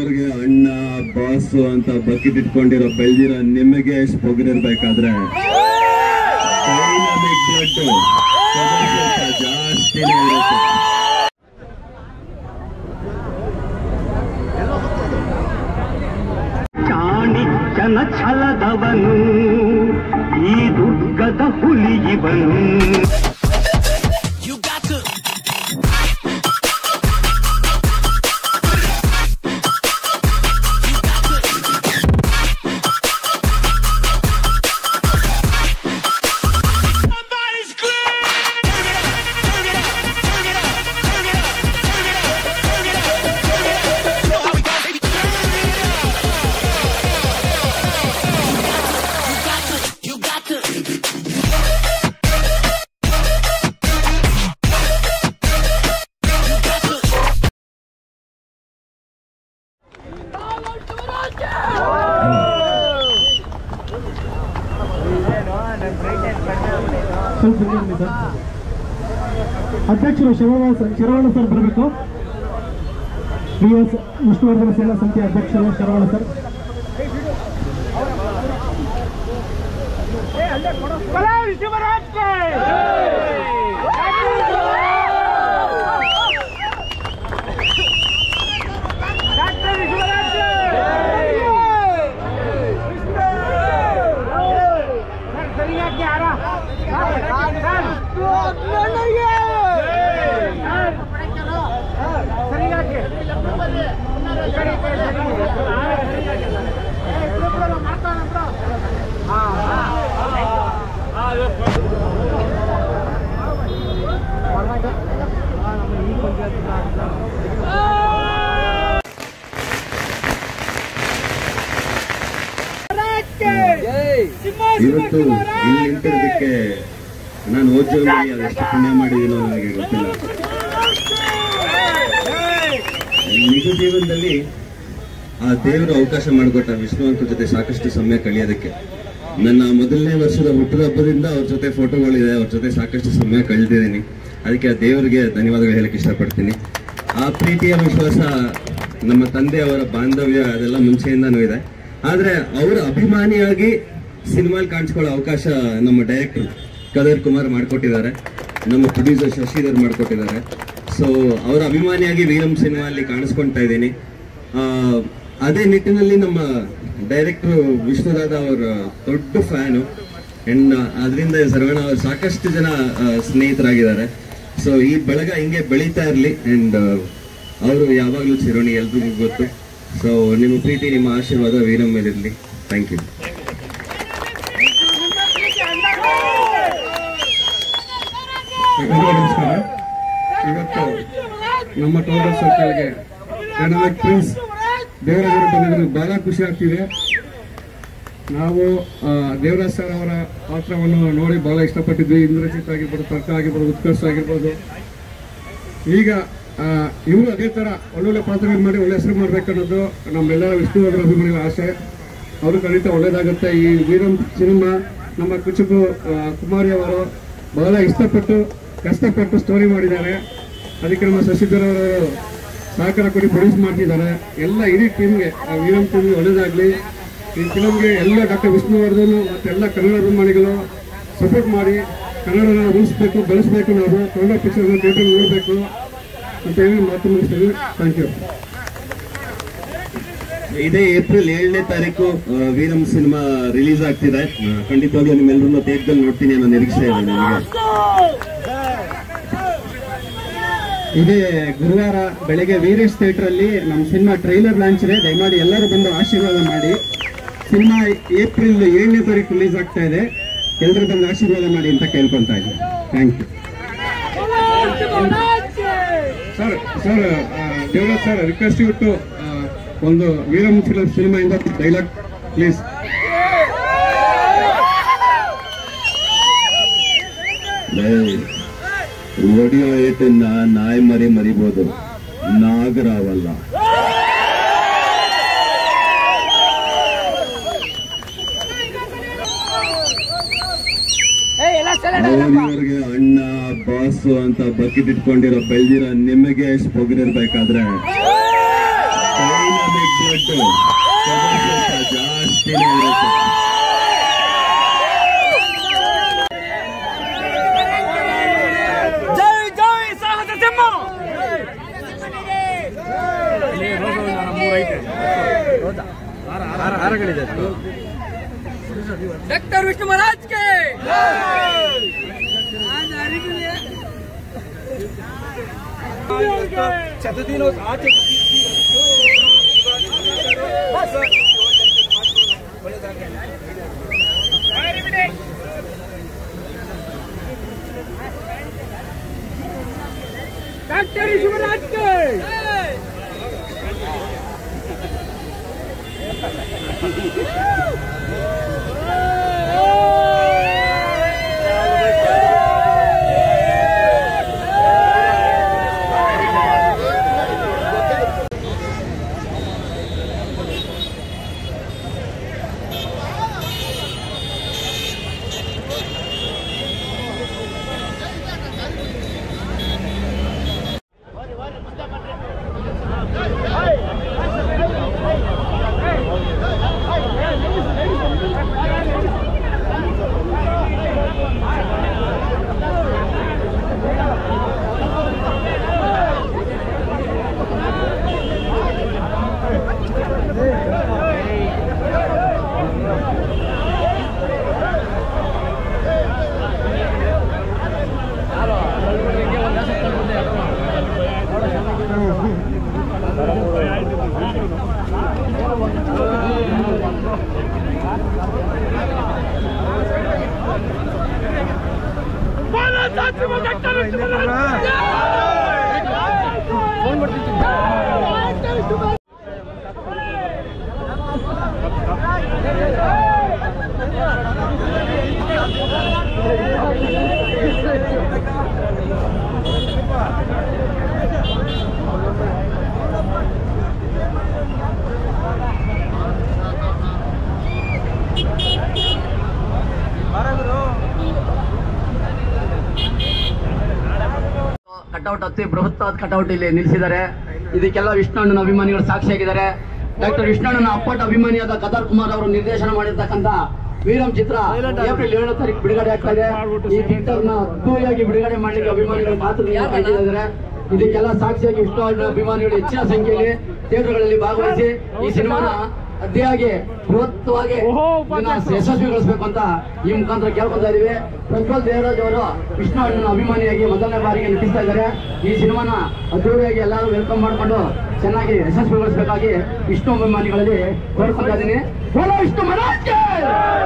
ಅವ್ರಿಗೆ ಅಣ್ಣ ಬಾಸು ಅಂತ ಬಕೆಟ್ ಇಟ್ಕೊಂಡಿರೋ ಬೆಳ್ದಿರೋ ನಿಮಗೆ ಎಷ್ಟು ಪೊಗರಿರ್ಬೇಕಾದ್ರೆ ಡೈನಮಿಕ್ ಬ್ಲಡ್ ಜಾಸ್ತಿನೇ ಇರುತ್ತೆ ಚಾಣಿಕ್ಯನ ಛಲದವನು ಈ ದುರ್ಗದ ಹುಲಿ ಇವನು ಸ್ವಲ್ಪ ಬನ್ನಿ ಸರ್ ಅಧ್ಯಕ್ಷರು ಶಿವಣ್ಣ ಸರ್ ಶಿರವಣ ಸರ್ ಬರಬೇಕು ಬಿ ಎಸ್ ವಿಷ್ಣುವರ್ಧನ ಸೇನಾ ಸಮಿತಿ ಅಧ್ಯಕ್ಷರು ಶರವಣ ಸರ್ ಇವತ್ತು ಇಲ್ಲಿ ನಿಂತಿರೋದಕ್ಕೆ ನಾನು ಓದ್ ಜೀವನದಲ್ಲಿ ಅದೆಷ್ಟು ಪುಣ್ಯ ಮಾಡಿದ್ದೀನೋ ನನಗೆ ಗೊತ್ತಿಲ್ಲ ನಿಜ ಜೀವನದಲ್ಲಿ ಆ ದೇವರು ಅವಕಾಶ ಮಾಡಿಕೊಟ್ಟ ವಿಷ್ಣುವಂತ ಜೊತೆ ಸಾಕಷ್ಟು ಸಮಯ ಕಳೆಯೋದಕ್ಕೆ ನನ್ನ ಮೊದಲನೇ ವರ್ಷದ ಹುಟ್ಟುಹಬ್ಬದಿಂದ ಅವ್ರ ಜೊತೆ ಫೋಟೋಗಳಿದೆ ಅವ್ರ ಜೊತೆ ಸಾಕಷ್ಟು ಸಮಯ ಕಳೆದಿದ್ದೀನಿ ಅದಕ್ಕೆ ಆ ದೇವರಿಗೆ ಧನ್ಯವಾದಗಳು ಹೇಳಕ್ಕೆ ಇಷ್ಟಪಡ್ತೀನಿ ಆ ಪ್ರೀತಿಯ ವಿಶ್ವಾಸ ನಮ್ಮ ತಂದೆಯವರ ಬಾಂಧವ್ಯ ಅದೆಲ್ಲ ಮುಂಚೆಯಿಂದನೂ ಇದೆ ಆದ್ರೆ ಅವರ ಅಭಿಮಾನಿಯಾಗಿ ಸಿನಿಮಾಲ್ ಕಾಣಿಸ್ಕೊಳ್ಳೋ ಅವಕಾಶ ನಮ್ಮ ಡೈರೆಕ್ಟರ್ ಕದರ್ ಕುಮಾರ್ ಮಾಡಿಕೊಟ್ಟಿದ್ದಾರೆ ನಮ್ಮ ಪ್ರೊಡ್ಯೂಸರ್ ಶಶಿಧರ್ ಮಾಡಿಕೊಟ್ಟಿದ್ದಾರೆ ಸೊ ಅವರ ಅಭಿಮಾನಿಯಾಗಿ ವೀರಂ ಸಿನಿಮಾ ಅಲ್ಲಿ ಕಾಣಿಸ್ಕೊಳ್ತಾ ಇದ್ದೀನಿ ಆ, ಅದೇ ನಿಟ್ಟಿನಲ್ಲಿ ನಮ್ಮ ಡೈರೆಕ್ಟರ್ ವಿಷ್ಣುದಾದ ಅವರ ದೊಡ್ಡ ಫ್ಯಾನು ಅಂಡ್ ಅದರಿಂದ ಸರ್ವಣ ಅವರು ಸಾಕಷ್ಟು ಜನ ಆ, ಸ್ನೇಹಿತರಾಗಿದ್ದಾರೆ ಸೊ ಈ ಬೆಳಗ ಹಿಂಗೆ ಬೆಳೀತಾ ಇರಲಿ ಅಂಡ್ ಅವರು ಯಾವಾಗಲೂ ಚಿರೋಣಿ ಎಲ್ರಿಗೂ ಗೊತ್ತು ಸೊ ನಿಮ್ಮ ಪ್ರೀತಿ ನಿಮ್ಮ ಆಶೀರ್ವಾದ ವೀರಂ ಮೇಲಿರಲಿ ಥ್ಯಾಂಕ್ ಯು ಎಲ್ಲರಿಗೂ ನಮಸ್ಕಾರ ಇವತ್ತು ನಮ್ಮ ಟೋಟಲ್ ಸರ್ಕಲ್ಗೆ ಡೈನಾಮಿಕ್ ಪ್ರಿನ್ಸ್ ದೇವರಾಜರು ಬಂದಿದ್ರು ಬಹಳ ಖುಷಿ ಆಗ್ತಿದೆ ನಾವು ಆ, ದೇವರಾಜ್ ಸರ್ ಅವರ ಪಾತ್ರವನ್ನು ನೋಡಿ ಬಹಳ ಇಷ್ಟಪಟ್ಟಿದ್ವಿ ಇಂದ್ರಜಿತ್ ಆಗಿರ್ಬೋದು ತರ್ಕ ಆಗಿರ್ಬೋದು ಉತ್ಕರ್ಷ ಆಗಿರ್ಬೋದು ಈಗ ಇವರು ಅದೇ ತರ ಒಳ್ಳೊಳ್ಳೆ ಪಾತ್ರಗಳು ಮಾಡಿ ಒಳ್ಳೆ ಹೆಸರು ಮಾಡ್ಬೇಕನ್ನೋದು ನಮ್ಮೆಲ್ಲರ ವಿಷ್ಣುವರ್ಧನ ಅಭಿಮಾನಿಗಳ ಆಸೆ ಅವರು ಖಂಡಿತ ಒಳ್ಳೇದಾಗುತ್ತೆ ಈ ವೀರಂ ಸಿನಿಮಾ ನಮ್ಮ ಕುಚುಕು ಆ, ಕುಮಾರಿ ಅವರು ಬಹಳ ಇಷ್ಟಪಟ್ಟು ಕಷ್ಟಪಟ್ಟು ಸ್ಟೋರಿ ಮಾಡಿದ್ದಾರೆ ಅದಕ್ಕೆ ನಮ್ಮ ಶಶಿಧರ್ ಅವರು ಸಹಕಾರ ಕೊಡಿ ಪ್ರೊಡ್ಯೂಸ್ ಮಾಡ್ತಿದ್ದಾರೆ ಎಲ್ಲ ಇಡೀ ಟೀಮ್ಗೆ ವೀರಂ ಟೀಮ್ಗೆ ಒಳ್ಳೇದಾಗಲಿ ಈ ಫಿಲಮ್ಗೆ ಎಲ್ಲ ಡಾಕ್ಟರ್ ವಿಷ್ಣುವರ್ಧನ್ ಮತ್ತು ಎಲ್ಲ ಕನ್ನಡ ಅಭಿಮಾನಿಗಳು ಸಪೋರ್ಟ್ ಮಾಡಿ ಕನ್ನಡನ ಉಳಿಸ್ಬೇಕು ಬೆಳೆಸಬೇಕು ನಾವು ಕನ್ನಡ ಪಿಕ್ಚರ್ನ ಥಿಯೇಟರ್ ನೋಡಬೇಕು ಅಂತ ಹೇಳಿ ಮಾತು ಮುಗಿಸ್ತೀನಿ ಥ್ಯಾಂಕ್ ಯು ಇದೇ ಏಪ್ರಿಲ್ ಏಳನೇ ತಾರೀಕು ಆ, ವೀರಂ ಸಿನಿಮಾ ರಿಲೀಸ್ ಆಗ್ತಿದೆ ಆ, ಖಂಡಿತವಾಗ್ಲೂ ನಿಮ್ಮೆಲ್ಲರನ್ನ ಥಿಯೇಟರ್ದಲ್ಲಿ ನೋಡ್ತೀನಿ ಅನ್ನೋ ನಿರೀಕ್ಷೆ ಇದೆ ನನಗೆ ಇದೇ ಗುರುವಾರ ಬೆಳಗ್ಗೆ ವೀರೇಶ್ ಥಿಯೇಟರ್ ಅಲ್ಲಿ ನಮ್ಮ ಸಿನಿಮಾ ಟ್ರೈಲರ್ ಲಾಂಚ್ ಇದೆ ದಯಮಾಡಿ ಎಲ್ಲರೂ ಬಂದು ಆಶೀರ್ವಾದ ಮಾಡಿ ಸಿನಿಮಾ ಏಪ್ರಿಲ್ ಏಳನೇ ತಾರೀಕು ರಿಲೀಸ್ ಆಗ್ತಾ ಇದೆ ಎಲ್ಲರೂ ಬಂದು ಆಶೀರ್ವಾದ ಮಾಡಿ ಅಂತ ಕೇಳ್ಕೊಂತಾ ಇದ್ದೀನಿ thank you sir sir Devaraj sir request ಇಟ್ಟು ಒಂದು ವೀರಂ ಫಿಲಂ ಸಿನಿಮಾಯಿಂದ ಡೈಲಾಗ್ ಪ್ಲೀಸ್ ಒಡಿಯೋ ಏಟನ್ನ ನಾಯಿ ಮರಿ ಮರಿಬೋದು ನಾಗರಾವಲ್ಲ ಅವ್ರಿಗೆ ಅಣ್ಣ ಬಾಸು ಅಂತ ಬಕೆಟ್ ಇಟ್ಕೊಂಡಿರೋ ಬೆಳ್ದಿರೋ ನಿಮಗೆ ಎಷ್ಟು ಪೊಗರಿರ್ಬೇಕಾದ್ರೆ ಡೈನಮಿಕ್ ಪಟ್ಟು commercials ಜಾಸ್ತಿನೇ ಇರುತ್ತೆ ಜೈ ಜೈ ಸಾಹಸ ಸಿಂಹ ಡಾಕ್ಟರ್ ವಿಷ್ಣು ಮಹಾರಾಜ್ ಕೆ ಡಾಕ್ಟರ್ ವಿಷ್ಣು ಮಹಾರಾಜ್ ಕೆ ಕಟೌಟ್ ಅತಿ ಬೃಹತ್ತಾದ ಕಟೌಟ್ ಇಲ್ಲಿ ನಿಲ್ಲಿಸಿದ್ದಾರೆ ಇದಕ್ಕೆಲ್ಲ ವಿಷ್ಣುಣ್ಣನ ಅಭಿಮಾನಿಗಳು ಸಾಕ್ಷಿಯಾಗಿದ್ದಾರೆ ಡಾಕ್ಟರ್ ವಿಷ್ಣುಣ್ಣನ ಅಪ್ಪಟ ಅಭಿಮಾನಿಯಾದ ಕದರ್ ಕುಮಾರ್ ಅವರು ನಿರ್ದೇಶನ ಮಾಡಿರ್ತಕ್ಕಂಥ ವೀರಂ ಚಿತ್ರ ಏಪ್ರಿಲ್ ಏಳನೇ ತಾರೀಕು ಬಿಡುಗಡೆ ಆಗ್ತಾ ಇದೆ ಈ ಪಿಕ್ಚರ್ ನ ಅದ್ದೂರಿಯಾಗಿ ಬಿಡುಗಡೆ ಮಾಡ್ಲಿಕ್ಕೆ ಅಭಿಮಾನಿಗಳು ಮಾತುಕತೆ ಕಾಯ್ತಿದ್ದಾರೆ ಇದಕ್ಕೆಲ್ಲ ಸಾಕ್ಷಿಯಾಗಿ ವಿಷ್ಣು ಅವ್ರ ಅಭಿಮಾನಿಗಳು ಹೆಚ್ಚಿನ ಸಂಖ್ಯೆಯಲ್ಲಿ ಥಿಯೇಟರ್ಗಳಲ್ಲಿ ಭಾಗವಹಿಸಿ ಈ ಸಿನಿಮಾನ ಅತಿಯಾಗಿ ಬೃಹತ್ವಾಗಿ ಇದನ್ನ ಯಶಸ್ವಿಗೊಳಿಸಬೇಕು ಅಂತ ಈ ಮುಖಾಂತರ ಕೇಳ್ಕೊತಾ ಇದೀವಿ ಪ್ರಜ್ವಲ್ ದೇವರಾಜ್ ಅವರು ವಿಷ್ಣು ಅಣ್ಣನ ಅಭಿಮಾನಿಯಾಗಿ ಮೊದಲನೇ ಬಾರಿಗೆ ನಟಿಸ್ತಾ ಇದ್ದಾರೆ ಈ ಸಿನಿಮಾನ ಅದ್ದೂರಿಯಾಗಿ ಎಲ್ಲರೂ ವೆಲ್ಕಮ್ ಮಾಡಿಕೊಂಡು ಚೆನ್ನಾಗಿ ಯಶಸ್ವಿಗೊಳಿಸಬೇಕಾಗಿ ವಿಷ್ಣು ಅಭಿಮಾನಿಗಳಲ್ಲಿ ಕೋರ್ಕೊತಾ ಇದ್ದೀನಿ ಬೋಲೋ ವಿಷ್ಣು ಮಹಾರಾಜ್ ಕಿ!